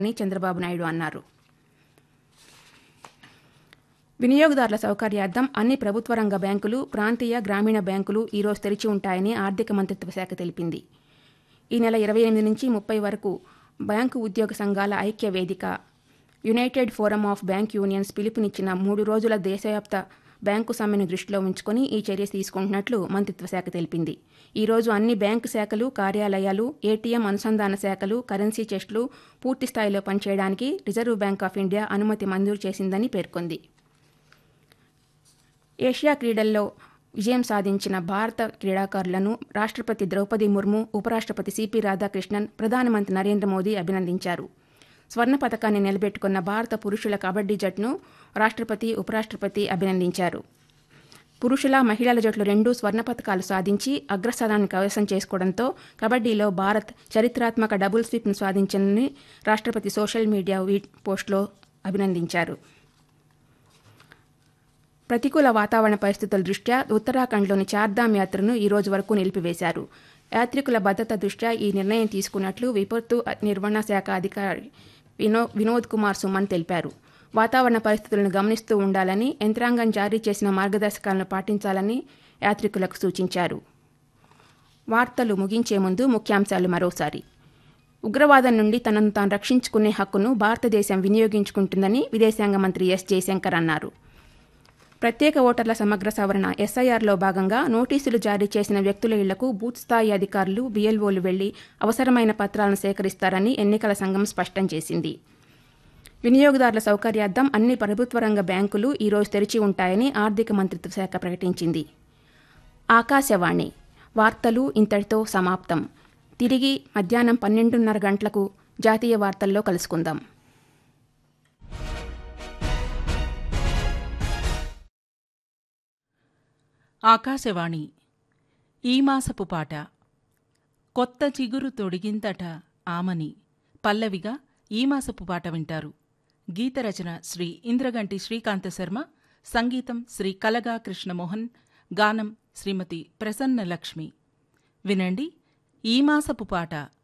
అని చంద్రబాబు నాయుడు అన్నారు వినియోగదారుల సౌకర్యార్థం అన్ని ప్రభుత్వ రంగ బ్యాంకులు ప్రాంతీయ గ్రామీణ బ్యాంకులు ఈరోజు తెరిచి ఉంటాయని ఆర్థిక మంత్రిత్వ శాఖ తెలిపింది ఈ నెల ఇరవై ఎనిమిది నుంచి ముప్పై వరకు బ్యాంకు ఉద్యోగ సంఘాల ఐక్య వేదిక united forum of bank unions పిలుపునిచ్చిన మూడు రోజుల దేశవ్యాప్త బ్యాంకు సమ్మెను దృష్టిలో ఉంచుకొని ఈ చర్య తీసుకుంటున్నట్లు మంత్రిత్వ శాఖ తెలిపింది ఈ రోజు అన్ని బ్యాంకు శాఖలు కార్యాలయాలు ఏటీఎం అనుసంధాన శాఖలు కరెన్సీ చెస్టులు పూర్తి స్థాయిలో పనిచేయడానికి రిజర్వ్ బ్యాంక్ ఆఫ్ ఇండియా అనుమతి మంజూరు చేసిందని పేర్కొంది ఏషియా క్రీడల్లో విజయం సాధించిన భారత క్రీడాకారులను రాష్ట్రపతి ద్రౌపది ముర్ము ఉపరాష్ట్రపతి సిపి రాధాకృష్ణన్ ప్రధానమంత్రి నరేంద్ర మోదీ అభినందించారు స్వర్ణ పథకాన్ని నిలబెట్టుకున్న భారత పురుషుల కబడ్డీ జట్టును రాష్ట్రపతి ఉపరాష్ట్రపతి అభినందించారు పురుషుల మహిళల జట్లు రెండూ స్వర్ణ పథకాలు సాధించి అగ్రస్థానాన్ని కైవసం చేసుకోవడంతో కబడ్డీలో భారత్ చరిత్రాత్మక డబుల్ స్వీప్ను సాధించిందని రాష్ట్రపతి సోషల్ మీడియా వీ- పోస్టులో అభినందించారు ప్రతికూల వాతావరణ పరిస్థితుల దృష్ట్యా ఉత్తరాఖండ్లోని చార్ధామ్ యాత్రను ఈ రోజు వరకు నిలిపివేశారు యాత్రికుల భద్రత దృష్ట్యా ఈ నిర్ణయం తీసుకున్నట్లు విపత్తు నిర్వహణ శాఖ అధికారి వినో వినోద్ కుమార్ సుమన్ తెలిపారు వాతావరణ పరిస్థితులను గమనిస్తూ ఉండాలని యంత్రాంగం జారీ చేసిన మార్గదర్శకాలను పాటించాలని యాత్రికులకు సూచించారు వార్తలు ముగించే ముందు ముఖ్యాంశాలు మరోసారి ఉగ్రవాదం నుండి తనను తాను రక్షించుకునే హక్కును భారతదేశం వినియోగించుకుంటుందని విదేశాంగ మంత్రి ఎస్ జయశంకర్ అన్నారు ప్రత్యేక ఓటర్ల సమగ్ర సవరణ ఎస్ఐఆర్లో భాగంగా నోటీసులు జారీ చేసిన వ్యక్తుల ఇళ్లకు బూత్ స్థాయి అధికారులు బీఎల్ఓలు వెళ్లి అవసరమైన పత్రాలను సేకరిస్తారని ఎన్నికల సంఘం స్పష్టం చేసింది వినియోగదారుల సౌకర్యార్థం అన్ని ప్రభుత్వ రంగ బ్యాంకులు ఈరోజు తెరిచి ఉంటాయని ఆర్థిక మంత్రిత్వ శాఖ ప్రకటించింది ఆకాశవాణి వార్తలు ఇంతటితో సమాప్తం తిరిగి మధ్యాహ్నం పన్నెండున్నర గంటలకు జాతీయ వార్తల్లో కలుసుకుందాం ఆకాశవాణి ఈ మాసపు పాట కొత్త చిగురు తొడిగింతట ఆమని పల్లవిగా ఈ మాసపు పాట వింటారు గీతరచన శ్రీ ఇంద్రగంటి శ్రీకాంత శర్మ సంగీతం శ్రీ కలగా కృష్ణమోహన్ గానం శ్రీమతి ప్రసన్న లక్ష్మి వినండి ఈ మాసపు పాట